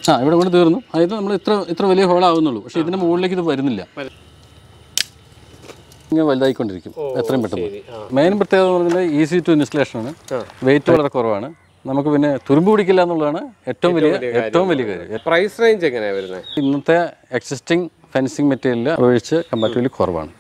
ആ ഇവിടെ കൊണ്ട് തീർന്നു അതായത് നമ്മൾ ഇത്ര ഇത്ര വലിയ ഹോളാവുന്നുള്ളൂ പക്ഷേ ഇതിൻ്റെ മുകളിലേക്ക് ഇത് വരുന്നില്ല ഇങ്ങനെ വലുതായിക്കൊണ്ടിരിക്കും എത്രയും പെട്ടെന്ന് മെയിൻ പ്രത്യേകത എന്ന് പറഞ്ഞാൽ ഈസി ടു ഇൻസ്റ്റലേഷൻ ആണ് വെയിറ്റ് വളരെ കുറവാണ് നമുക്ക് പിന്നെ തുരുമ്പ് പിടിക്കില്ല എന്നുള്ളതാണ് ഏറ്റവും വലിയ ഏറ്റവും വലിയ കാര്യം പ്രൈസ് റേഞ്ച് എങ്ങനെയാണ് വരുന്നത് ഇന്നത്തെ എക്സിസ്റ്റിംഗ് ഫെൻസിങ് മെറ്റീരിയൽ അപേക്ഷിച്ച് കമ്പാരിറ്റീവ്ലി കുറവാണ്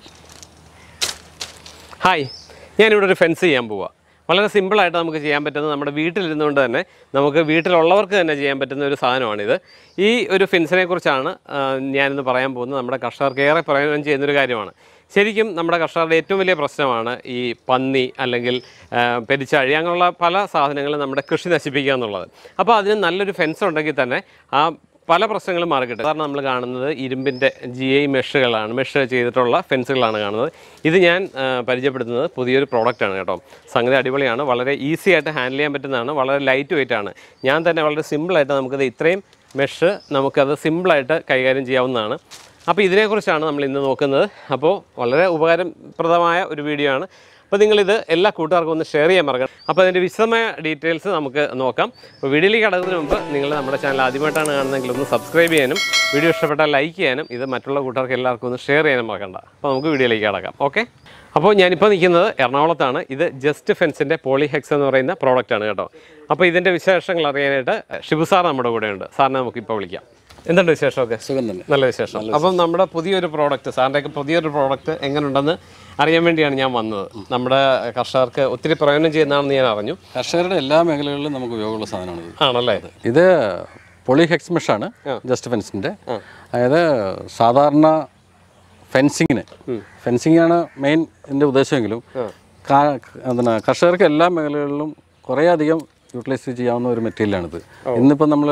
ഹായ് ഞാനിവിടെ ഒരു ഫെൻസ് ചെയ്യാൻ പോവാ വളരെ സിമ്പിളായിട്ട് നമുക്ക് ചെയ്യാൻ പറ്റുന്നത് നമ്മുടെ വീട്ടിലിരുന്നുകൊണ്ട് തന്നെ നമുക്ക് വീട്ടിലുള്ളവർക്ക് തന്നെ ചെയ്യാൻ പറ്റുന്ന ഒരു സാധനമാണിത് ഈ ഒരു ഫെൻസിനെ കുറിച്ചാണ് ആ, ഞാനിന്ന് പറയാൻ പോകുന്നത് നമ്മുടെ കർഷകർക്ക് ഏറെ പ്രയോജനം ചെയ്യുന്നൊരു കാര്യമാണ് ശരിക്കും നമ്മുടെ കർഷകരുടെ ഏറ്റവും വലിയ പ്രശ്നമാണ് ഈ പന്നി അല്ലെങ്കിൽ ആ, പെരിച്ചാഴി അങ്ങനെയുള്ള പല സാധനങ്ങളും നമ്മുടെ കൃഷി നശിപ്പിക്കുക എന്നുള്ളത് അപ്പോൾ അതിന് നല്ലൊരു ഫെൻസ് ഉണ്ടെങ്കിൽ തന്നെ ആ പല പ്രശ്നങ്ങളും മാറിക്കിട്ടും കാരണം നമ്മൾ കാണുന്നത് ഇരുമ്പിൻ്റെ ജി ഐ മെഷുകളാണ് മെഷ് ചെയ്തിട്ടുള്ള ഫെൻസുകളാണ് കാണുന്നത് ഇത് ഞാൻ ആ, പരിചയപ്പെടുത്തുന്നത് പുതിയൊരു പ്രോഡക്റ്റാണ് കേട്ടോ സംഗതി അടിപൊളിയാണ് വളരെ ഈസി ആയിട്ട് ഹാൻഡിൽ ചെയ്യാൻ പറ്റുന്നതാണ് വളരെ ലൈറ്റ് വെയിറ്റ് ആണ് ഞാൻ തന്നെ വളരെ സിമ്പിളായിട്ട് നമുക്കത് ഇത്രയും മെഷ് നമുക്കത് സിമ്പിളായിട്ട് കൈകാര്യം ചെയ്യാവുന്നതാണ് അപ്പോൾ ഇതിനെക്കുറിച്ചാണ് നമ്മൾ ഇന്ന് നോക്കുന്നത് അപ്പോൾ വളരെ ഉപകാരപ്രദമായ ഒരു വീഡിയോ ആണ് അപ്പോൾ നിങ്ങളിത് എല്ലാ കൂട്ടുകാർക്കും ഒന്ന് ഷെയർ ചെയ്യാൻ മറക്കണം അപ്പോൾ അതിൻ്റെ വിശദമായ ഡീറ്റെയിൽസ് നമുക്ക് നോക്കാം അപ്പോൾ വീഡിയോയിലേക്ക് കടക്കുന്നതിന് മുമ്പ് നിങ്ങൾ നമ്മുടെ ചാനൽ ആദ്യമായിട്ടാണ് കാണുന്നതെങ്കിൽ ഒന്ന് സബ്സ്ക്രൈബ് ചെയ്യാനും വീഡിയോ ഇഷ്ടപ്പെട്ടാൽ ലൈക്ക് ചെയ്യാനും ഇത് മറ്റുള്ള കൂട്ടുകാർക്ക് എല്ലാവർക്കും ഒന്ന് ഷെയർ ചെയ്യാനും മറക്കണ്ട അപ്പോൾ നമുക്ക് വീഡിയോയിലേക്ക് കടക്കാം ഓക്കെ അപ്പോൾ ഞാനിപ്പോൾ നിൽക്കുന്നത് എറണാകുളത്താണ് ഇത് ജസ്റ്റ് ഫെൻസിൻ്റെ പോളിഹെക്സ് എന്ന് പറയുന്ന പ്രോഡക്റ്റാണ് കേട്ടോ അപ്പോൾ ഇതിൻ്റെ വിശേഷങ്ങൾ അറിയാനായിട്ട് ഷിബു സാർ നമ്മുടെ കൂടെയുണ്ട് സാറിനെ നമുക്കിപ്പോൾ വിളിക്കാം എന്തുണ്ട് വിശേഷമൊക്കെ സുഖം തന്നെ നല്ല വിശേഷം അപ്പം നമ്മുടെ പുതിയൊരു പ്രോഡക്റ്റ് സാറിൻ്റെയൊക്കെ പുതിയൊരു പ്രോഡക്റ്റ് എങ്ങനെയുണ്ടെന്ന് അറിയാൻ വേണ്ടിയാണ് ഞാൻ വന്നത് നമ്മുടെ കർഷകർക്ക് ഒത്തിരി പ്രയോജനം ചെയ്യുന്നതാണെന്ന് ഞാൻ അറിഞ്ഞു കർഷകരുടെ എല്ലാ മേഖലകളിലും നമുക്ക് ഉപയോഗമുള്ള സാധനമാണ് ഇത് ആണല്ലേ ഇത് പോളിഹെക്സ് മെഷാണ് ജസ്റ്റ് ഫെൻസിൻ്റെ അതായത് സാധാരണ ഫെൻസിങ്ങിന് ഫെൻസിങ് ആണ് മെയിൻ ഇതിൻ്റെ ഉദ്ദേശമെങ്കിലും കാ- എന്താണ് കർഷകർക്ക് എല്ലാ മേഖലകളിലും കുറേ അധികം യൂട്ടിലൈസ് ചെയ്യാവുന്ന ഒരു മെറ്റീരിയലാണിത് ഇന്നിപ്പോൾ നമ്മൾ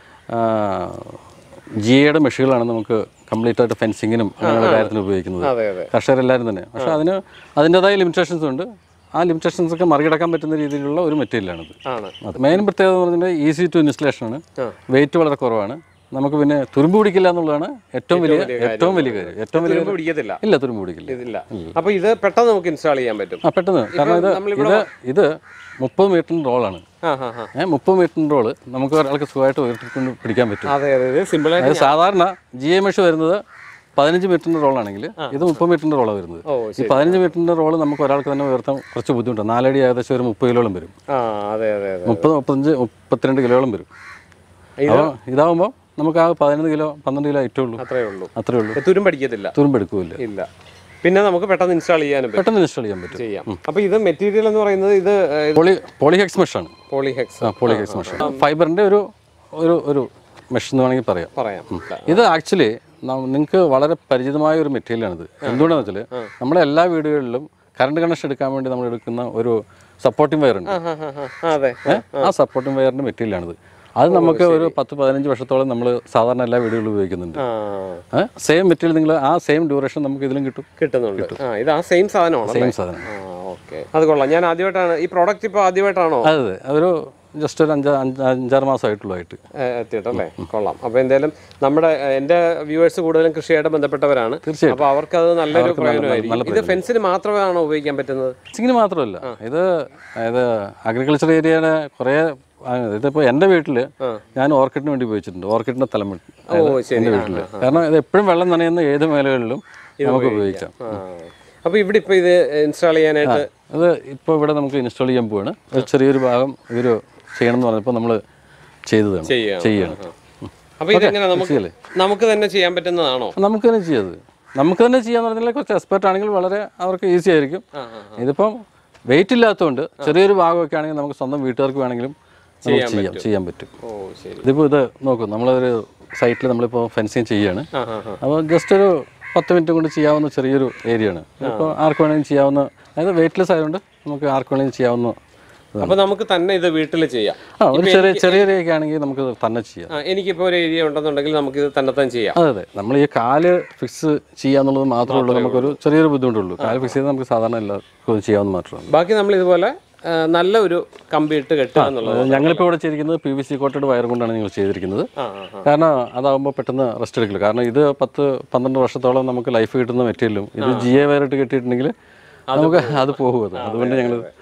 ജി എയുടെ മെഷീനുകളാണ് നമുക്ക് കംപ്ലീറ്റ് ആയിട്ട് ഫെൻസിങ്ങിനും അങ്ങനെയുള്ള കാര്യത്തിന് ഉപയോഗിക്കുന്നത് അതെ അതെ കർഷകരെല്ലാവരും തന്നെ പക്ഷേ അതിന് അതിൻ്റെതായ ലിമിറ്റേഷൻസ് ഉണ്ട് ആ ലിമിറ്റേഷൻസ് ഒക്കെ മറികടക്കാൻ പറ്റുന്ന രീതിയിലുള്ള ഒരു മെറ്റീരിയലാണിത് ആണ് അത് മെയിൻ പ്രത്യേകത എന്ന് പറഞ്ഞാൽ ഈസി ടു ഇൻസ്റ്റലേഷൻ ആണ് വെയിറ്റ് വളരെ കുറവാണ് നമുക്ക് പിന്നെ തുരുമ്പ് പിടിക്കില്ല എന്നുള്ളതാണ് ഏറ്റവും വലിയ ഏറ്റവും വലിയ കാര്യം ഏറ്റവും വലിയ തുരുമ്പ് പിടിക്കത്തില്ല ഇല്ല തുരുമ്പ് പിടിക്കില്ല ഇതില്ല അപ്പോൾ ഇത് പെട്ടെന്ന് നമുക്ക് ഇൻസ്റ്റാൾ ചെയ്യാൻ പറ്റും ആ പെട്ടെന്ന് കാരണം ഇത് ഇത് ഇത് മുപ്പത് മീറ്ററിൻ്റെ റോളാണ് ആ ഹാ ഹാ ഏഹ് മുപ്പത് മീറ്ററിൻ്റെ റോള് നമുക്ക് ഒരാൾക്ക് സുഖമായിട്ട് ഉയർത്തിക്കൊണ്ട് പിടിക്കാൻ പറ്റും അതെ അതെ ഇത് സിമ്പിളായിട്ട് അതായത് സാധാരണ ജി എം എഷ് വരുന്നത് പതിനഞ്ച് മീറ്ററിൻ്റെ റോളാണെങ്കിൽ ഇത് മുപ്പത് മീറ്ററിൻ്റെ റോളാണ് വരുന്നത് ഓ ഈ പതിനഞ്ച് മീറ്ററിൻ്റെ റോള് നമുക്ക് ഒരാൾക്ക് തന്നെ ഉയർത്താൻ കുറച്ച് ബുദ്ധിമുട്ടാണ് നാലടി ഏകദേശം ഒരു മുപ്പത് കിലോളം വരും ആ അതെ അതെ അതെ മുപ്പത് മുപ്പത്തഞ്ച് മുപ്പത്തിരണ്ട് കിലോളം വരും അപ്പോൾ ഇതാവുമ്പോൾ നമുക്ക് ആ പതിനൊന്ന് കിലോ പന്ത്രണ്ട് കിലോ ഏറ്റവും ഉള്ളൂ അത്രേ ഉള്ളൂ അത്രേ ഉള്ളൂ തുരുമ്പടിക്കത്തില്ല തുരുമ്പെടുക്കില്ല ഇല്ല പിന്നെ നമുക്ക് പെട്ടെന്ന് ഇൻസ്റ്റാൾ ചെയ്യാനും പറ്റും പെട്ടെന്ന് ഇൻസ്റ്റാൾ ചെയ്യാൻ പറ്റും ചെയ്യാം അപ്പോൾ ഇത് മെറ്റീരിയൽ എന്ന് പറയുന്നത് ഇത് പോളി പോളിഹെക്സ് മെഷാണ് പോളിഹെക്സ് ആ പോളിഹെക്സ് മെഷ് ഫൈബറിൻ്റെ ഒരു ഒരു ഒരു മെഷ് എന്ന് വേണമെങ്കിൽ പറയാം പറയാം ഇത് ആക്ച്വലി നിങ്ങൾക്ക് വളരെ പരിചിതമായ ഒരു മെറ്റീരിയലാണിത് എന്തുകൊണ്ടാണെന്ന് വെച്ചാൽ നമ്മുടെ എല്ലാ വീടുകളിലും കറണ്ട് കണക്ഷൻ എടുക്കാൻ വേണ്ടി നമ്മൾ എടുക്കുന്ന ഒരു സപ്പോർട്ടിംഗ് വയർ ഉണ്ട് ആ ഹാ ഹാ ഹാ അതെ ഏ? ആ സപ്പോർട്ടിംഗ് വയറിൻ്റെ മെറ്റീരിയലാണിത് അത് നമുക്ക് ഒരു പത്ത് പതിനഞ്ച് വർഷത്തോളം നമ്മൾ സാധാരണ എല്ലാ വീടുകളിലും ഉപയോഗിക്കുന്നുണ്ട് ആ സെയിം മെറ്റീരിയൽ നിങ്ങൾ ആ സെയിം ഡ്യൂറേഷൻ നമുക്ക് ഇതിലും കിട്ടും കിട്ടുന്നുണ്ട് ആ ഇത് ആ സെയിം സാധനമാണോ സെയിം സാധനം ആ ഓക്കെ അത് കൊള്ളാം ഞാൻ ആദ്യമായിട്ടാണ് ഈ പ്രോഡക്റ്റ് ഇപ്പോൾ ആദ്യമായിട്ടാണോ അതെ അതെ അതൊരു ജസ്റ്റ് ഒരു അഞ്ചാ അഞ്ച് അഞ്ചാറ് മാസമായിട്ടുള്ളൂ ആയിട്ട് ഏ, എത്തിയിട്ടല്ലേ കൊള്ളാം അപ്പോൾ എന്തായാലും നമ്മുടെ ഏ, എൻ്റെ വ്യൂവേഴ്സ് കൂടുതലും കൃഷിയായിട്ട് ബന്ധപ്പെട്ടവരാണ് തീർച്ചയായിട്ടും. അപ്പോൾ അവർക്ക് അത് നല്ലൊരു പ്രയോജനമായിരിക്കും ഇത് ഫെൻസിന് മാത്രമാണോ ഉപയോഗിക്കാൻ പറ്റുന്നത് ഫെൻസിങ്ങിന് മാത്രമല്ല ഇത് അതായത് അഗ്രികൾച്ചർ ഏരിയയുടെ കുറേ ആ, ഇതിപ്പോൾ എൻ്റെ വീട്ടിൽ ഞാൻ ഓർക്കിഡിന് വേണ്ടി ഉപയോഗിച്ചിട്ടുണ്ട് ഓർക്കിഡിൻ്റെ തലം ഓ ശരി എൻ്റെ വീട്ടിൽ കാരണം ഇത് എപ്പോഴും വെള്ളം നനയുന്ന ഏത് മേഖലകളിലും നമുക്ക് ഉപയോഗിക്കാം ആ അപ്പോൾ ഇവിടെ ഇപ്പോൾ ഇത് ഇൻസ്റ്റാൾ ചെയ്യാനായിട്ട് അത് ഇപ്പോൾ ഇവിടെ നമുക്ക് ഇൻസ്റ്റാൾ ചെയ്യാൻ പോവാണ് ഒരു ചെറിയൊരു ഭാഗം ഇവർ ചെയ്യണം എന്ന് പറഞ്ഞപ്പോൾ നമ്മൾ ചെയ്തതാണ് ചെയ്യണം. ചെയ്യണം അപ്പോൾ ഇതെങ്ങനെ നമുക്ക് ചെയ്യല്ലേ? നമുക്ക് തന്നെ ചെയ്യാൻ പറ്റുന്നതാണോ നമുക്ക് തന്നെ ചെയ്യാത് നമുക്ക് തന്നെ ചെയ്യാന്ന് പറഞ്ഞാൽ കുറച്ച് എക്സ്പെർട്ട് ആണെങ്കിൽ വളരെ അവർക്ക് ഈസി ആയിരിക്കും ആ ആ ഇതിപ്പം വെയിറ്റ് ഇല്ലാത്തതുകൊണ്ട് ചെറിയൊരു ഭാഗമൊക്കെ ആണെങ്കിൽ നമുക്ക് സ്വന്തം വീട്ടുകാർക്ക് വേണമെങ്കിലും നമുക്ക് ചെയ്യാം ചെയ്യാൻ പറ്റും ഓ ശരി ഇതിപ്പോൾ ഇത് നോക്കും നമ്മളൊരു സൈറ്റിൽ നമ്മളിപ്പോൾ ഫെൻസിങ് ചെയ്യുകയാണ് ആ ആ ആ അപ്പോൾ ജസ്റ്റ് ഒരു പത്ത് മിനിറ്റ് കൊണ്ട് ചെയ്യാവുന്ന ചെറിയൊരു ഏരിയ ആണ് ഇപ്പോൾ ആർക്ക് വേണമെങ്കിലും ചെയ്യാവുന്ന അതായത് വെയിറ്റ്ലെസ് ആയതുകൊണ്ട് നമുക്ക് ആർക്ക് വേണമെങ്കിലും ചെയ്യാവുന്ന അപ്പോൾ നമുക്ക് തന്നെ ഇത് വീട്ടിൽ ചെയ്യാം ആ ഒരു ചെറിയ ചെറിയ ഏരിയ ഒക്കെ ആണെങ്കിൽ നമുക്ക് തന്നെ ചെയ്യാം ആ എനിക്കിപ്പോൾ ഒരു ഏരിയ ഉണ്ടെന്നുണ്ടെങ്കിൽ നമുക്ക് ഇത് തന്നെ തന്നെ ചെയ്യാം അതെ അതെ നമ്മൾ ഈ കാല് ഫിക്സ് ചെയ്യാന്നുള്ളത് മാത്രമേ ഉള്ളൂ നമുക്കൊരു ചെറിയൊരു ബുദ്ധിമുട്ടുള്ളൂ കാല് ഫിക്സ് ചെയ്ത് നമുക്ക് സാധാരണ എല്ലാവർക്കും ചെയ്യാവുന്ന മാത്രമാണ് ബാക്കി നമ്മൾ ഇതുപോലെ ആ, നല്ല ഒരു കമ്പി ഇട്ട് കെട്ടുക എന്നുള്ളത് ഞങ്ങളിപ്പോൾ ഇവിടെ ചെയ്തിരിക്കുന്നത് P V C coated wire കൊണ്ടാണ് ഞങ്ങൾ ചെയ്തിരിക്കുന്നത് ആ ആ ആ കാരണം അതാകുമ്പോൾ പെട്ടെന്ന് റെസ്റ്റ് എടുക്കില്ല കാരണം ഇത് പത്ത് പന്ത്രണ്ട് വർഷത്തോളം നമുക്ക് ലൈഫ് കിട്ടുന്ന മെറ്റീരിയലും ഇത് ജി എ വയറിട്ട് കെട്ടിയിട്ടുണ്ടെങ്കിൽ നമുക്ക് അത് പോകും അത് അതുകൊണ്ട് ഞങ്ങൾ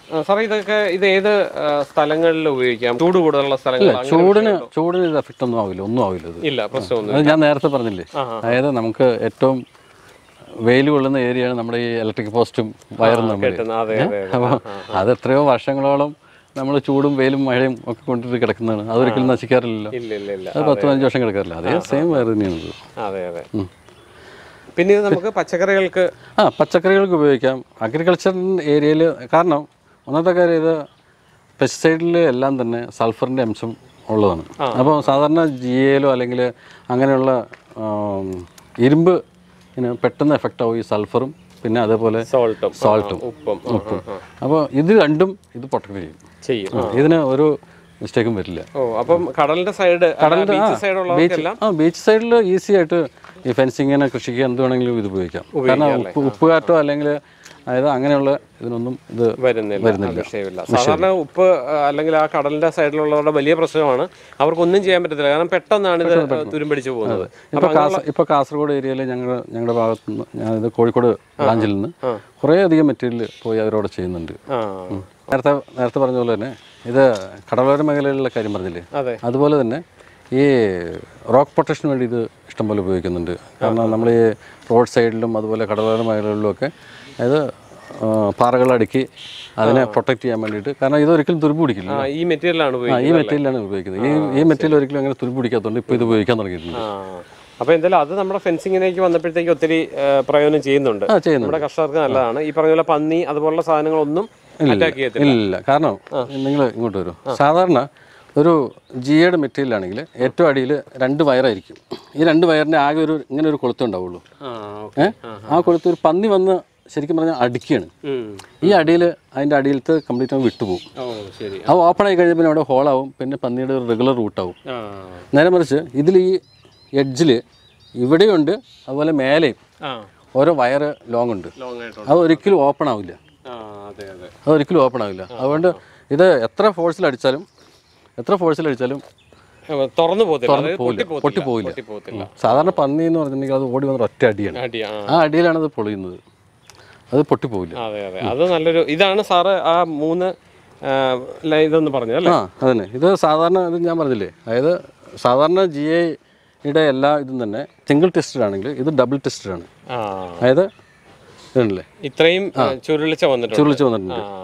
ആ, സാറേ ഇതൊക്കെ ഇത് ഏത് ആ, സ്ഥലങ്ങളിൽ ഉപയോഗിക്കാം ചൂട് കൂടുതലുള്ള സ്ഥലങ്ങൾ അങ്ങനെ ചൂടിന് ചൂടിന് ഇത് എഫക്റ്റ് ഒന്നും ആവില്ല ഒന്നും ആവില്ല ഇത് ഇല്ല പ്രശ്നമൊന്നും അത് ഞാൻ നേരത്തെ പറഞ്ഞില്ലേ അതായത് നമുക്ക് ഏറ്റവും വെയിൽ കൊള്ളുന്ന ഏരിയയാണ് നമ്മുടെ ഈ ഇലക്ട്രിക് പോസ്റ്റും വയറും നമ്മൾ കിട്ടുന്ന അതെ അതെ അതെ. അപ്പോൾ അത് എത്രയോ വർഷങ്ങളോളം നമ്മൾ ചൂടും വെയിലും മഴയും ഒക്കെ കൊണ്ടിട്ട് കിടക്കുന്നതാണ് അതൊരിക്കലും നശിക്കാറില്ലല്ലോ ഇല്ല ഇല്ല ഇല്ല അത് പത്ത് പതിനഞ്ച് വർഷം കിടക്കാറില്ല അതേ സെയിം വയർ തന്നെയാണ് ഇത് അതെ അതെ പിന്നെ ഇത് നമുക്ക് പച്ചക്കറികൾക്ക് ആ പച്ചക്കറികൾക്ക് ഉപയോഗിക്കാം അഗ്രികൾച്ചർ ഏരിയയിൽ കാരണം ഒന്നാമത്തെ കാര്യം ഇത് പെസ്റ്റിസൈഡിൽ എല്ലാം തന്നെ സൾഫറിൻ്റെ അംശം ഉള്ളതാണ് അപ്പോൾ സാധാരണ ജി എയിലോ അല്ലെങ്കിൽ അങ്ങനെയുള്ള ആം, ഇരുമ്പ് ഇങ്ങനെ പെട്ടെന്ന് എഫക്റ്റ് ആവും ഈ സൾഫറും പിന്നെ അതേപോലെ സോൾട്ടും സോൾട്ടും ഉപ്പും ഉപ്പും അപ്പോൾ ഇത് രണ്ടും ഇത് പ്രൊട്ടക്ട് ചെയ്യും ചെയ്യും ആ, ഇതിന് ഒരു മിസ്റ്റേക്കും വരില്ല ഓ അപ്പം കടലിന്റെ സൈഡ് ബീച്ച് സൈഡ് ഉള്ളവർക്കെല്ലാം ആ ബീച്ച് സൈഡിൽ ഈസി ആയിട്ട് ഈ ഫെൻസിങ്ങിന് കൃഷിക്ക് എന്ത് വേണമെങ്കിലും ഇത് ഉപയോഗിക്കാം കാരണം ഉപ്പ് ഉപ്പുകാറ്റോ അല്ലെങ്കിൽ അതായത് അങ്ങനെയുള്ള ഇതിനൊന്നും ഇത് വരുന്നില്ല ആ, വിഷയമില്ല സാധാരണ ഉപ്പ് ആ, അല്ലെങ്കിൽ ആ കടലിന്റെ സൈഡിലുള്ളവരുടെ വലിയ പ്രശ്നമാണ് അവർക്കൊന്നും ചെയ്യാൻ പറ്റത്തില്ല കാരണം പെട്ടെന്നാണ് ഇത് തുരുമ്പടിച്ചു പോകുന്നത് ഇപ്പോൾ കാസ ഇപ്പോൾ കാസർഗോഡ് ഏരിയയിൽ ഞങ്ങൾ ഞങ്ങളുടെ ഭാഗത്തു നിന്ന് ഞാനിത് കോഴിക്കോട് ബ്രാഞ്ചിൽ നിന്ന് കുറേ അധികം മെറ്റീരിയൽ പോയി അവരോട് ചെയ്യുന്നുണ്ട് ആ നേരത്തെ നേരത്തെ പറഞ്ഞ പോലെ തന്നെ ഇത് കടലോര മേഖലയിലുള്ള കാര്യം പറഞ്ഞില്ലേ അതെ അതുപോലെ തന്നെ ഈ റോക്ക് പ്രൊട്ടക്ഷന് വേണ്ടി ഇത് ഇഷ്ടംപോലെ ഉപയോഗിക്കുന്നുണ്ട് കാരണം നമ്മൾ ഈ റോഡ് സൈഡിലും അതുപോലെ കടലോര മേഖലകളിലും ഒക്കെ അതായത് ആ, പാറകൾ അടുക്കി അതിനെ പ്രൊട്ടക്ട് ചെയ്യാൻ വേണ്ടിയിട്ട് കാരണം ഇത് ഒരിക്കലും തുരുമ്പ് പിടിക്കില്ല ആ ഈ മെറ്റീരിയലാണ് ആ ഉപയോഗിക്കുന്നത് ഈ മെറ്റീരിയലാണ് ഉപയോഗിക്കുന്നത് ഈ ഈ മെറ്റീരിയൽ ഒരിക്കലും അങ്ങനെ തുരുമ്പ് പിടിക്കാത്തതുകൊണ്ട് ഇപ്പോൾ ഇത് ഉപയോഗിക്കാൻ തുടങ്ങിയിട്ടുണ്ട് ആ അപ്പോൾ എന്തായാലും അത് നമ്മുടെ ഫെൻസിങ്ങിലേക്ക് വന്നപ്പോഴത്തേക്ക് ഒത്തിരി ആ, പ്രയോജനം ചെയ്യുന്നുണ്ട് ആ ചെയ്യുന്നുണ്ട് നമ്മുടെ കർഷകർക്ക് നല്ലതാണ് ഈ പറഞ്ഞ പോലെ പന്നി അതുപോലുള്ള സാധനങ്ങളൊന്നും അറ്റാക്ക് ചെയ്യത്തില്ല ഇല്ല കാരണം നിങ്ങൾ ഇങ്ങോട്ട് വരും സാധാരണ ഒരു ജിയുടെ മെറ്റീരിയൽ ആണെങ്കിൽ ഏറ്റവും അടിയിൽ രണ്ട് വയറായിരിക്കും ഈ രണ്ട് വയറിൻ്റെ ആകെ ഒരു ഇങ്ങനെ ഒരു കൊളുത്തേ ഉണ്ടാവുള്ളൂ ആ ഏ ആ കൊളുത്ത് ഒരു പന്നി വന്ന് ശരിക്കും പറഞ്ഞാൽ അടിക്കുകയാണ് ഉം. ഈ അടിയിൽ അതിൻ്റെ അടിയിലത്തെ കംപ്ലീറ്റ് അങ്ങ് വിട്ടുപോകും ഓ ശരി അത് ഓപ്പൺ ആയി കഴിഞ്ഞാൽ പിന്നെ അവിടെ ഹോളാവും പിന്നെ പന്നിയുടെ ഒരു റെഗുലർ റൂട്ടാവും ആ നേരെ മറിച്ച് ഇതിൽ ഈ എഡ്ജിൽ ഇവിടെയുണ്ട് അതുപോലെ മേലെയും ആ ഓരോ വയറ് ലോങ് ഉണ്ട് ലോങ് ആയിട്ടുണ്ട് അത് ഒരിക്കലും ഓപ്പൺ ആവില്ല ആ അതെ അതെ അത് ഒരിക്കലും ഓപ്പൺ ആവില്ല അതുകൊണ്ട് ഇത് എത്ര ഫോഴ്സിൽ അടിച്ചാലും എത്ര ഫോഴ്സിൽ അടിച്ചാലും ആ, തുറന്നു പോകത്തില്ല അതായത് പോവില്ല പൊട്ടി പൊട്ടി പോകത്തില്ല പോവില്ല പൊട്ടി പോകത്തില്ല സാധാരണ പന്നി എന്ന് പറഞ്ഞിട്ടുണ്ടെങ്കിൽ അത് ഓടി വന്ന ഒറ്റ അടിയാണ് അടി ആ ആ അടിയിലാണ് അത് പൊളിയുന്നത് അത് പൊട്ടിപ്പോവില്ല അതെ അതെ അത് നല്ലൊരു ഇതാണ് സാറ് ആ മൂന്ന് ആ, ല- ഇതൊന്ന് പറഞ്ഞത് അല്ലേ ആ അതന്നെ ഇത് സാധാരണ ഇത് ഞാൻ പറഞ്ഞില്ലേ അതായത് സാധാരണ ജി ഐയുടെ എല്ലാ ഇതും തന്നെ സിംഗിൾ ടെസ്റ്റഡ് ആണെങ്കിൽ ഇത് ഡബിൾ ടെസ്റ്റഡ് ആണ് ആ അതായത് ഇതുണ്ടല്ലേ ഇത്രയും ആ, ചുരുളിച്ച വന്നിട്ടുണ്ട് ചുരുളിച്ച് വന്നിട്ടുണ്ട് ആ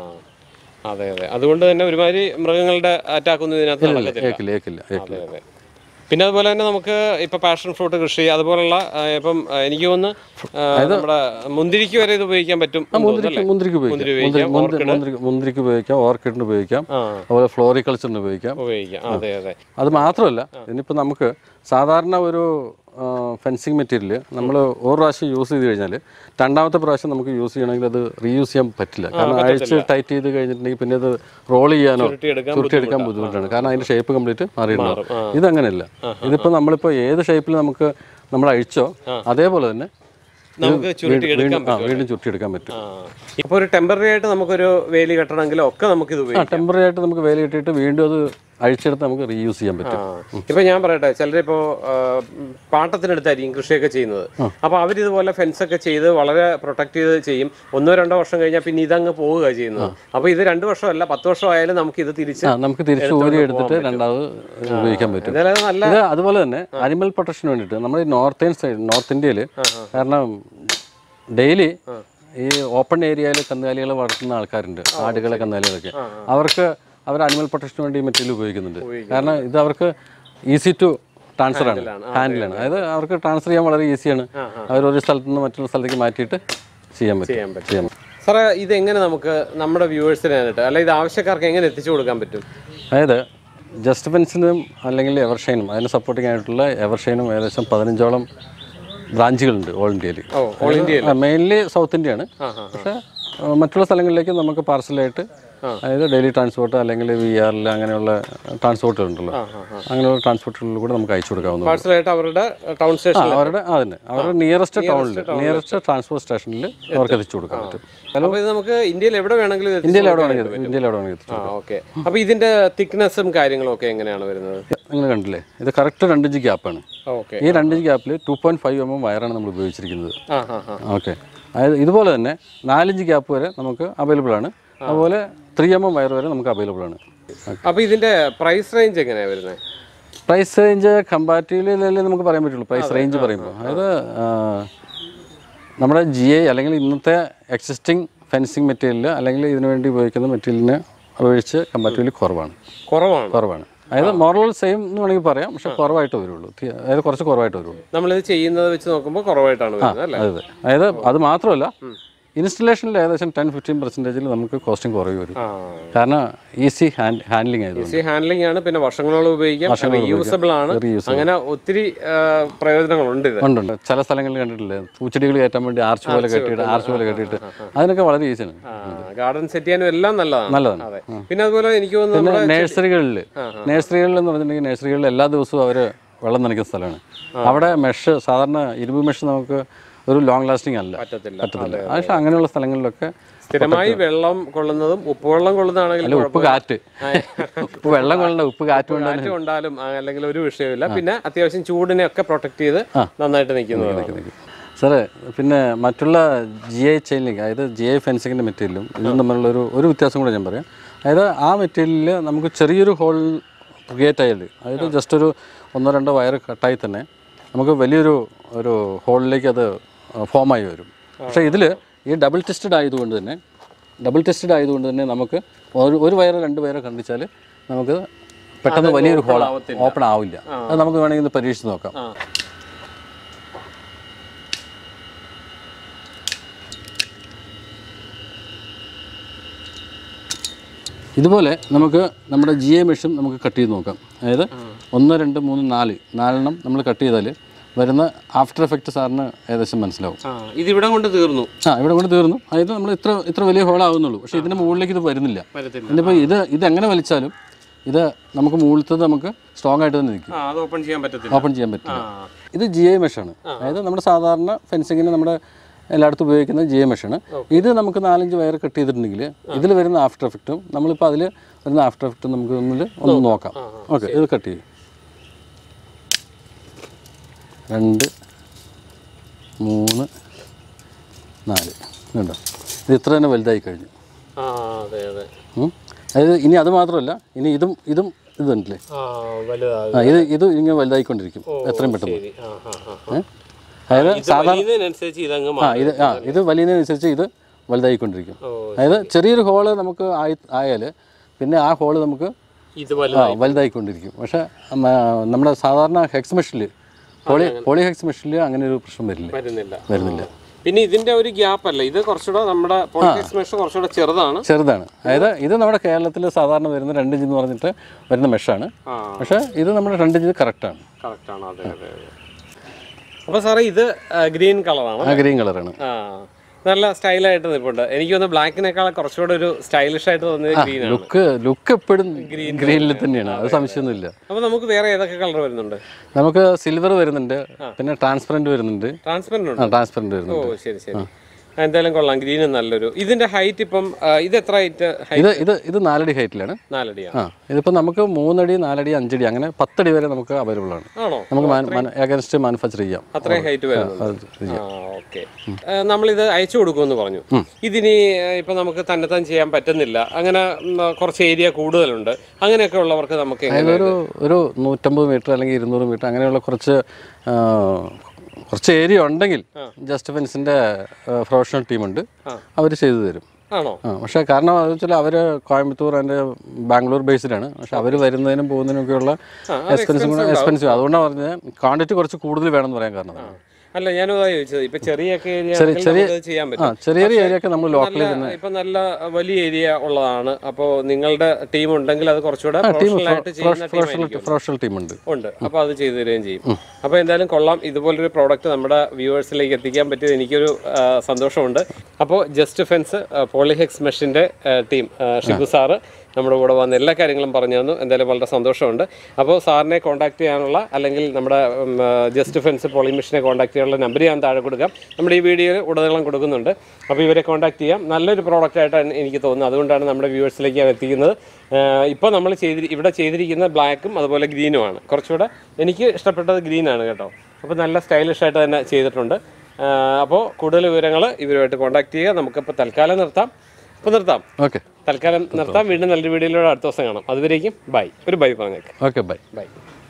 അതെ അതെ അതുകൊണ്ട് തന്നെ ഒരുമാതിരി മൃഗങ്ങളുടെ അറ്റാക്ക് ഒന്നും ഇതിനകത്ത് നടക്കത്തില്ല ഏക്കില്ല ഏക്കില്ല ഏക്കില്ല അതെ അതെ പിന്നെ അതുപോലെ തന്നെ നമുക്ക് ഇപ്പൊ പാഷൻ ഫ്രൂട്ട് കൃഷി അതുപോലുള്ള ആ, ഇപ്പം ആ, എനിക്ക് തോന്നുന്നു ആ, നമ്മുടെ മുന്തിരിക്ക് വരെ ഇത് ഉപയോഗിക്കാൻ പറ്റും എന്ന് തോന്നുന്നു, അല്ലേ? മുന്തിരിക്ക് ഉപയോഗിക്കാം മുന്തിരി മുന്തിരി ഉപയോഗിക്കാം, മുന്തിരി- മുന്തിരി- മുന്തിരിക്ക് ഉപയോഗിക്കാം ഓർക്കിഡിന് ഉപയോഗിക്കാം ആ അതുപോലെ ഫ്ലോറിക്കൾച്ചറിന് ഉപയോഗിക്കാം ഉപയോഗിക്കാം അതെ അതെ അത് മാത്രമല്ല ഇനിയിപ്പോൾ നമുക്ക് സാധാരണ ഒരു ഫെൻസിങ് മെറ്റീരിയൽ നമ്മൾ ഒരു പ്രാവശ്യം യൂസ് ചെയ്ത് കഴിഞ്ഞാൽ രണ്ടാമത്തെ പ്രാവശ്യം നമുക്ക് യൂസ് ചെയ്യണമെങ്കിൽ അത് റീയൂസ് ചെയ്യാൻ പറ്റില്ല കാരണം അഴിച്ച് ടൈറ്റ് ചെയ്ത് കഴിഞ്ഞിട്ടുണ്ടെങ്കിൽ പിന്നെ അത് റോൾ ചെയ്യാനോ ചുരുട്ടിയെടുക്കാൻ ചുരുട്ടിയെടുക്കാൻ ബുദ്ധിമുട്ടാണ് കാരണം അതിൻ്റെ ഷേപ്പ് കംപ്ലീറ്റ് മാറിയിട്ടുണ്ടാവും ഇതങ്ങനെയല്ല ഇതിപ്പോൾ നമ്മളിപ്പോൾ ഏത് ഷേപ്പിൽ നമുക്ക് നമ്മൾ അഴിച്ചോ അതേപോലെ തന്നെ നമുക്ക് ചുരുട്ടി വീണ്ടും ആ വീണ്ടും ചുരുട്ടിയെടുക്കാൻ പറ്റും ആ ഇപ്പൊ ഒരു ടെമ്പററി ആയിട്ട് നമുക്കൊരു വേലി കെട്ടണമെങ്കിലും ഒക്കെ നമുക്ക് ഇത് ഉപയോഗിക്കാം ടെമ്പററി ആയിട്ട് നമുക്ക് വേല കിട്ടിയിട്ട് വീണ്ടും അത് അഴിച്ചെടുത്ത് നമുക്ക് റീയൂസ് ചെയ്യാൻ പറ്റും ആ. ഇപ്പൊ ഞാൻ പറയട്ടെ ചിലരിപ്പോ ആ, ഉം, പാട്ടത്തിനടുത്തായിരിക്കും കൃഷിയൊക്കെ ചെയ്യുന്നത് അപ്പൊ അവരിതുപോലെ ഫെൻസ് ഒക്കെ ചെയ്ത് വളരെ പ്രൊട്ടക്ട് ചെയ്ത് ചെയ്യും ഒന്നോ രണ്ടോ വർഷം കഴിഞ്ഞാൽ പിന്നെ ഇതങ്ങ് പോവുക ചെയ്യുന്നത് അപ്പൊ ഇത് രണ്ട് വർഷമല്ല പത്ത് വർഷം ആയാലും നമുക്ക് ഇത് തിരിച്ച് ആ നമുക്ക് തിരിച്ച് ഊരി എടുത്തിട്ട് രണ്ടാമത് ഉപയോഗിക്കാൻ പറ്റും എന്തായാലും അത് നല്ല ഇത് അതുപോലെ തന്നെ അനിമൽ പ്രൊട്ടക്ഷന് വേണ്ടിയിട്ട് നമ്മൾ ഈ നോർത്തേൺ സൈഡ് നോർത്ത് ഇന്ത്യയിൽ കാരണം ഡെയിലി ഈ ഓപ്പൺ ഏരിയയിൽ കന്നുകാലികൾ വളർത്തുന്ന ആൾക്കാരുണ്ട് ആടുകളെ കന്നുകാലികളൊക്കെ അവർക്ക് അവർ അനിമൽ പ്രൊട്ടക്ഷന് വേണ്ടി മെറ്റീരിയൽ ഉപയോഗിക്കുന്നുണ്ട് കാരണം ഇത് അവർക്ക് ഈസി ടു ട്രാൻസ്ഫർ ആണ് ഹാൻഡിലാണ് അതായത് അവർക്ക് ട്രാൻസ്ഫർ ചെയ്യാൻ വളരെ ഈസിയാണ് അവർ ഒരു സ്ഥലത്ത് നിന്ന് മറ്റൊരു സ്ഥലത്തേക്ക് മാറ്റിയിട്ട് ചെയ്യാൻ പറ്റും ചെയ്യാൻ പറ്റും ചെയ്യാൻ പറ്റും സാറേ ഇത് എങ്ങനെ നമുക്ക് നമ്മുടെ വ്യൂവേഴ്സിനായിട്ട് അല്ല ഇത് ആവശ്യക്കാർക്ക് എങ്ങനെ എത്തിച്ചു കൊടുക്കാൻ പറ്റും അതായത് ജസ്റ്റ് ഫെൻസിനും അല്ലെങ്കിൽ എവർഷൈനും അതിന് സപ്പോർട്ടിംഗ് ആയിട്ടുള്ള എവർഷൈനും ഏകദേശം പതിനഞ്ചോളം ബ്രാഞ്ചുകളുണ്ട് ഓൾ ഇന്ത്യയിൽ ഓ ഓൾ ഇന്ത്യ മെയിൻലി സൗത്ത് ഇന്ത്യയാണ് ആ ആ പക്ഷേ ആ, മറ്റുള്ള സ്ഥലങ്ങളിലേക്ക് നമുക്ക് പാർസലായിട്ട് അതായത് ഡെയിലി ട്രാൻസ്പോർട്ട് അല്ലെങ്കിൽ വി ആറിൽ അങ്ങനെയുള്ള ട്രാൻസ്പോർട്ടുകൾ ഉണ്ടല്ലോ അങ്ങനെയുള്ള ട്രാൻസ്പോർട്ടുകളിൽ കൂടെ നമുക്ക് അയച്ചു കൊടുക്കാവുന്നതാണ് പാഴ്സലായിട്ട് അവരുടെ ടൗൺ ആ, സ്റ്റേഷൻ അവരുടെ ആ തന്നെ അവരുടെ നിയറസ്റ്റ് ടൗണിൽ നിയറസ്റ്റ് ട്രാൻസ്പോർട്ട് സ്റ്റേഷനിൽ അവർക്ക് എത്തിച്ചു കൊടുക്കാൻ പറ്റും അപ്പൊ ഇത് നമുക്ക് ഇന്ത്യയിൽ എവിടെ വേണമെങ്കിലും ഇത് എത്തിച്ച് ഇന്ത്യയിൽ എവിടെ വേണമെങ്കിൽ ഇന്ത്യയിൽ എവിടെ വേണമെങ്കിൽ എത്തിച്ചു ആ ഓക്കെ അപ്പൊ ഇതിന്റെ തിക്നെസ്സും കാര്യങ്ങളും ഒക്കെ എങ്ങനെയാണ് വരുന്നത് നിങ്ങൾ കണ്ടില്ലേ ഇത് കറക്റ്റ് രണ്ട് ഇഞ്ച് ഗ്യാപ്പാണ് ഓക്കെ ഈ രണ്ട് ഇഞ്ച് ഗ്യാപ്പിൽ two point five M M വയറാണ് നമ്മൾ ഉപയോഗിച്ചിരിക്കുന്നത് ആ ആ ആ ഓക്കെ അതായത് ഇതുപോലെ തന്നെ നാലിഞ്ച് ഗ്യാപ്പ് വരെ നമുക്ക് അവൈലബിൾ ആണ് അതുപോലെ ത്രീ എം എം വയർ വരെ നമുക്ക് അവൈലബിൾ ആണ് അപ്പോൾ ഇതിന്റെ പ്രൈസ് റേഞ്ച് എങ്ങനെയാണ് വരുന്നത് പ്രൈസ് റേഞ്ച് കമ്പാരിറ്റീവ്ലി നമുക്ക് പറയാൻ പറ്റുള്ളൂ പ്രൈസ് റേഞ്ച് പറയുമ്പോൾ അതായത് ആ, നമ്മുടെ ജി ഐ അല്ലെങ്കിൽ ഇന്നത്തെ എക്സിസ്റ്റിംഗ് ഫെൻസിങ് മെറ്റീരിയൽ അല്ലെങ്കിൽ ഇതിനു വേണ്ടി ഉപയോഗിക്കുന്ന മെറ്റീരിയലിനെ അപേക്ഷിച്ച് കമ്പാരിറ്റീവ്ലി കുറവാണ് കുറവാണ് കുറവാണ് അതായത് മോറൽ സെയിം എന്ന് വേണമെങ്കിൽ പറയാം പക്ഷെ കുറവായിട്ട് വരുള്ളൂ തി- അതായത് കുറച്ച് കുറവായിട്ട് വരുള്ളൂ നമ്മളിത് ചെയ്യുന്നത് വെച്ച് നോക്കുമ്പോൾ കുറവായിട്ടാണ് വരുന്നത് അല്ലേ അതെ അതായത് അത് മാത്രമല്ല ഇൻസ്റ്റലേഷനിൽ ഏകദേശം ടെൻ ഫിഫ്റ്റീൻ പെർസെൻറ്റേജിൽ നമുക്ക് കോസ്റ്റിംഗ് കുറവ് വരും ആ കാരണം ഈസി ഹാൻഡ് ഹാൻഡ്ലിംഗ് ആയതുകൊണ്ട് ഈസി ഹാൻഡ്ലിംഗ് ആണ് പിന്നെ വർഷങ്ങളോളം ഉപയോഗിക്കാം റീയൂസബിൾ ആണ് Reusable. അങ്ങനെ ഒത്തിരി ആ, പ്രയോജനങ്ങളുണ്ട് ഇത് ഉണ്ട് ഉണ്ട് ചില സ്ഥലങ്ങളിൽ കണ്ടിട്ടില്ലേ പൂച്ചെടികൾ കയറ്റാൻ വേണ്ടി ആർച്ച് പോലെ കെട്ടിയിട്ട് ആർച്ച് പോലെ കെട്ടിയിട്ട് അതിനൊക്കെ വളരെ ഈസിയാണ് ഗാർഡൻ സെറ്റ് ചെയ്യാനും എല്ലാം നല്ലതാണ് നല്ലതാണ് അതെ പിന്നെ അതുപോലെ എനിക്ക് തോന്നുന്നു പിന്നെ നമ്മുടെ നഴ്സറികളിൽ നഴ്സറികളിൽ എന്ന് പറഞ്ഞിട്ടുണ്ടെങ്കിൽ നഴ്സറികളിൽ എല്ലാ ദിവസവും അവർ വെള്ളം നനയ്ക്കുന്ന സ്ഥലമാണ് അവിടെ മെഷ് സാധാരണ ഇരുമ്പ് മെഷ് നമുക്ക് ഒരു ലോങ് ലാസ്റ്റിംഗ് അല്ല പറ്റത്തില്ല പറ്റത്തില്ല പക്ഷെ അങ്ങനെയുള്ള സ്ഥലങ്ങളിലൊക്കെ സ്ഥിരമായി വെള്ളം കൊള്ളുന്നതും ഉപ്പുവെള്ളം കൊള്ളുന്നതാണെങ്കിലും അല്ല ഉപ്പ് കാറ്റ് ഉപ്പ് വെള്ളം കൊള്ളണ്ട ഉപ്പ് കാറ്റ് കൊണ്ടാണ് കാറ്റ് കൊണ്ടാലും ആ, അല്ലെങ്കിൽ ഒരു വിഷയമില്ല പിന്നെ അത്യാവശ്യം ചൂടിനെ ഒക്കെ പ്രൊട്ടക്ട് ചെയ്ത് നന്നായിട്ട് നിൽക്കുന്നതാണ് സാറേ പിന്നെ മറ്റുള്ള ജി ഐ ചെയിൻ ലിങ്ക് അതായത് ജി ഐ ഫെൻസിങ്ങിൻ്റെ മെറ്റീരിയലും ഇതും തമ്മിലുള്ള ഒരു ഒരു വ്യത്യാസം കൂടെ ഞാൻ പറയാം അതായത് ആ മെറ്റീരിയലിൽ നമുക്ക് ചെറിയൊരു ഹോൾ ക്രിയേറ്റ് ആയാൽ അതായത് ജസ്റ്റ് ഒരു ഒന്നോ രണ്ടോ വയർ കട്ടായി തന്നെ നമുക്ക് വലിയൊരു ഒരു ഹോളിലേക്ക് അത് ഫോമായി വരും പക്ഷേ ഇതിൽ ഈ ഡബിൾ ടെസ്റ്റഡ് ആയതുകൊണ്ട് തന്നെ ഡബിൾ ടെസ്റ്റഡ് ആയതുകൊണ്ട് തന്നെ നമുക്ക് ഒരു ഒരു വയറോ രണ്ട് വയറോ കണ്ടിച്ചാൽ നമുക്ക് പെട്ടെന്ന് വലിയൊരു ഹോൾ ഓപ്പൺ ആവില്ല അത് നമുക്ക് വേണമെങ്കിൽ ഒന്ന് പരീക്ഷിച്ച് നോക്കാം ആ ഇതുപോലെ നമുക്ക് നമ്മുടെ ജി എ മെഷീൻ നമുക്ക് കട്ട് ചെയ്ത് നോക്കാം അതായത് ഒന്ന് രണ്ട് മൂന്ന് നാല് നാലെണ്ണം നമ്മൾ കട്ട് ചെയ്താൽ വരുന്ന ആഫ്റ്റർ എഫക്റ്റ് സാറിന് ഏകദേശം മനസ്സിലാവും ആ ഇതിവിടെ കൊണ്ട് തീർന്നു ആ ഇവിടെ കൊണ്ട് തീർന്നു അതായത് നമ്മൾ ഇത്ര ഇത്ര വലിയ ഹോൾ ആവുന്നുള്ളൂ പക്ഷേ ഇതിൻ്റെ മുകളിലേക്ക് ഇത് വരുന്നില്ല വരത്തില്ല ഇന്നിപ്പോൾ ഇത് ഇത് എങ്ങനെ വലിച്ചാലും ഇത് നമുക്ക് മുകളിലത്തത് നമുക്ക് സ്ട്രോങ് ആയിട്ട് തന്നെ നിൽക്കും ആ അത് ഓപ്പൺ ചെയ്യാൻ പറ്റത്തില്ല ഓപ്പൺ ചെയ്യാൻ പറ്റില്ല ആ ഇത് ജി ഐ മെഷാണ് അതായത് നമ്മുടെ സാധാരണ ഫെൻസിങ്ങിന് നമ്മുടെ എല്ലായിടത്തും ഉപയോഗിക്കുന്ന ജി ഐ മെഷാണ് ഇത് നമുക്ക് നാലഞ്ച് വയർ കട്ട് ചെയ്തിട്ടുണ്ടെങ്കിൽ ഇതിൽ വരുന്ന ആഫ്റ്റർ എഫക്റ്റും നമ്മളിപ്പോൾ അതിൽ വരുന്ന ആഫ്റ്റർ എഫക്റ്റും നമുക്ക് തമ്മിൽ ഒന്ന് നോക്കാം ഓക്കെ ഇത് കട്ട് ചെയ്യും രണ്ട് മൂന്ന് നാല് കണ്ടോ ഇത് ഇത്ര തന്നെ വലുതായി കഴിഞ്ഞു ആ അതെ അതെ ഉം. അതായത് ഇനി അത് മാത്രമല്ല ഇനി ഇതും ഇതും ഇതുണ്ടല്ലേ ആ വലുതാകും ആ ഇത് ഇത് ഇങ്ങനെ വലുതായിക്കൊണ്ടിരിക്കും എത്രയും പെട്ടെന്ന് ശരി ആ ആ ആ ഏ? അതായത് ഇത് വലിയതിനനുസരിച്ച് ഇതങ്ങ് ആ മാറും ഇത് ആ ഇത് വലിയതിനനുസരിച്ച് ഇത് വലുതായിക്കൊണ്ടിരിക്കും ഓ അതായത് ചെറിയൊരു ഹോള് നമുക്ക് ആയി ആയാൽ പിന്നെ ആ ഹോള് നമുക്ക് ഇത് ആ വലുതായി വലുതായിക്കൊണ്ടിരിക്കും പക്ഷേ മ, നമ്മുടെ സാധാരണ ഹെക്സ് മെഷീനിൽ പോളി പോളി ഹെക്സ് മെഷീനിൽ അങ്ങനെ ഒരു പ്രശ്നം വരില്ല വരുന്നില്ല വരുന്നില്ല പിന്നെ ഇതിന്റെ ഒരു ഗ്യാപ്പ് അല്ല ഇത് കുറച്ചുകൂടെ നമ്മുടെ പോളിറ്റിക്സ് മെഷ് കുറച്ചുകൂടെ ചെറുതാണ് ചെറുതാണ് അതായത് ഇത് നമ്മുടെ കേരളത്തിൽ സാധാരണ വരുന്ന രണ്ട് ഇഞ്ച് എന്ന് പറഞ്ഞിട്ട് വരുന്ന മെഷാണ് ആ പക്ഷേ ഇത് നമ്മുടെ രണ്ട് ഇഞ്ച് കറക്റ്റാണ് കറക്റ്റ് ആണ് അതെ അതെ അതെ അപ്പൊ സാറേ ഇത് ഗ്രീൻ കളറാണ് ആ ഗ്രീൻ കളറാണ് ആ നല്ല സ്റ്റൈലായിട്ട് നിൽപ്പുണ്ട് എനിക്ക് തോന്നുന്നു ബ്ലാക്കിനേക്കാൾ കുറച്ചുകൂടെ ഒരു സ്റ്റൈലിഷ് ആയിട്ട് തോന്നിയത് ഗ്രീൻ ആണ് ലുക്ക് ലുക്ക് എപ്പോഴും ഗ്രീനിൽ തന്നെയാണ് അത് സംശയമൊന്നുമില്ല അപ്പൊ നമുക്ക് വേറെ ഏതൊക്കെ കളർ വരുന്നുണ്ട് നമുക്ക് സിൽവർ വരുന്നുണ്ട് പിന്നെ ട്രാൻസ്പെറൻറ്റ് വരുന്നുണ്ട് ട്രാൻസ്പെറന്റ് ഉണ്ട് ആ ട്രാൻസ്പെറൻറ്റ് ഓ വരുന്നുണ്ട് ശരി ശരി ആ, എന്തായാലും കൊള്ളാം ഗ്രീൻ നല്ലൊരു ഇതിന്റെ ഹൈറ്റ് ഇപ്പം ആ, ഇത് എത്ര ഹൈറ്റ് ഹൈറ്റ് ഇത് ഇത് ഇത് നാലടി ഹൈറ്റിലാണ് നാലടിയാണ് ആ ഇതിപ്പോൾ നമുക്ക് മൂന്നടി നാലടി അഞ്ചടി അങ്ങനെ പത്തടി വരെ നമുക്ക് അവൈലബിൾ ആണ് ആണോ നമുക്ക് ഏകദേശം മാനുഫാക്ചർ ചെയ്യാം അത്രയും ഹൈറ്റ് വരുന്നത് അത് ചെയ്യാം. ആ ഓക്കെ നമ്മളിത് അയച്ചു കൊടുക്കുമെന്ന് പറഞ്ഞു ഇതിനി ഏഹ്, ഇപ്പൊ നമുക്ക് തന്നെത്താൻ ചെയ്യാൻ പറ്റുന്നില്ല അങ്ങനെ ഉം, കുറച്ച് ഏരിയ കൂടുതലുണ്ട് അങ്ങനെയൊക്കെ ഉള്ളവർക്ക് നമുക്ക് എങ്ങനെ ഒരു ഒരു നൂറ്റമ്പത് മീറ്റർ അല്ലെങ്കിൽ ഇരുന്നൂറ് മീറ്റർ അങ്ങനെയുള്ള കുറച്ച് ആ, കുറച്ച് ഏരിയ ഉണ്ടെങ്കിൽ ജസ്റ്റ് ഫെൻസിൻ്റെ പ്രൊഫഷണൽ ടീമുണ്ട് അവർ ചെയ്തു തരും ആണോ ആ പക്ഷേ കാരണം അത് വെച്ചാൽ അവർ കോയമ്പത്തൂർ അതിൻ്റെ ബാംഗ്ലൂർ ബേസ്ഡാണ് പക്ഷെ അവർ വരുന്നതിനും പോകുന്നതിനും ഒക്കെയുള്ള എക്സ്പെൻസും കൂടെ എക്സ്പെൻസീവ് അതുകൊണ്ടാണ് പറഞ്ഞത് ക്വാണ്ടിറ്റി കുറച്ച് കൂടുതൽ വേണമെന്ന് പറയാൻ കാരണം അതാണ്. അല്ല ഞാനും അതാ ചോദിച്ചത് ഇപ്പൊ ചെറിയൊക്കെ ഏരിയ ചെറിയ- ചെയ്യാൻ ആ പറ്റും ചെറിയ ചെറിയ ഏരിയ ഒക്കെ നമ്മൾ ലോക്കലിൽ നല്ല ഇപ്പൊ നല്ല വലിയ ഏരിയ ഉള്ളതാണ് അപ്പോ നിങ്ങളുടെ ടീം ഉണ്ടെങ്കിൽ അത് കുറച്ചുകൂടെ പ്രൊഫഷണൽ ആയിട്ട് ചെയ്യുന്ന ടീം പ്രൊഫഷണൽ പ്രൊഫഷണൽ ടീമുണ്ട് ഉണ്ട് അപ്പൊ അത് ചെയ്തു തരികയും ചെയ്യും അപ്പൊ എന്തായാലും കൊള്ളാം ഇതുപോലൊരു പ്രോഡക്റ്റ് നമ്മുടെ വ്യൂവേഴ്സിലേക്ക് എത്തിക്കാൻ പറ്റിയത് എനിക്കൊരു ആ, സന്തോഷമുണ്ട് അപ്പോൾ ജസ്റ്റ് ഫെൻസ് പോളിഹെക്സ് മെഷിന്റെ ടീം ഷിബു സാറ് നമ്മുടെ കൂടെ വന്ന് എല്ലാ കാര്യങ്ങളും പറഞ്ഞു തന്നു എന്തായാലും വളരെ സന്തോഷമുണ്ട് അപ്പോൾ സാറിനെ കോൺടാക്ട് ചെയ്യാനുള്ള അല്ലെങ്കിൽ നമ്മുടെ ജസ്റ്റ് ഫെൻസ് പോളി മെഷീനെ കോൺടാക്ട് ചെയ്യാനുള്ള നമ്പർ ഞാൻ താഴെ കൊടുക്കാം നമ്മുടെ ഈ വീഡിയോയിൽ ഉടനീളം കൊടുക്കുന്നുണ്ട് അപ്പോൾ ഇവരെ കോൺടാക്ട് ചെയ്യാം നല്ലൊരു പ്രോഡക്റ്റ് ആയിട്ടാണ് എനിക്ക് തോന്നുന്നത് അതുകൊണ്ടാണ് നമ്മുടെ വ്യൂവേഴ്സിലേക്ക് ഞാൻ എത്തിക്കുന്നത് ഇപ്പോൾ നമ്മൾ ചെയ്തി ഇവിടെ ചെയ്തിരിക്കുന്ന ബ്ലാക്കും അതുപോലെ ഗ്രീനുമാണ് കുറച്ചുകൂടെ എനിക്ക് ഇഷ്ടപ്പെട്ടത് ഗ്രീനാണ് കേട്ടോ അപ്പോൾ നല്ല സ്റ്റൈലിഷ് ആയിട്ട് തന്നെ ചെയ്തിട്ടുണ്ട് അപ്പോൾ കൂടുതൽ വിവരങ്ങൾ ഇവരുമായിട്ട് കോൺടാക്ട് ചെയ്യുക നമുക്കിപ്പോൾ തൽക്കാലം നിർത്താം അപ്പോൾ നിർത്താം ഓക്കെ തൽക്കാലം നിർത്താം വീണ്ടും നല്ലൊരു വീഡിയോയിലൂടെ അടുത്ത ദിവസം കാണാം അതുവരേക്കും ബൈ ഒരു ബൈ പറഞ്ഞേക്ക് ഓക്കെ ബൈ ബൈ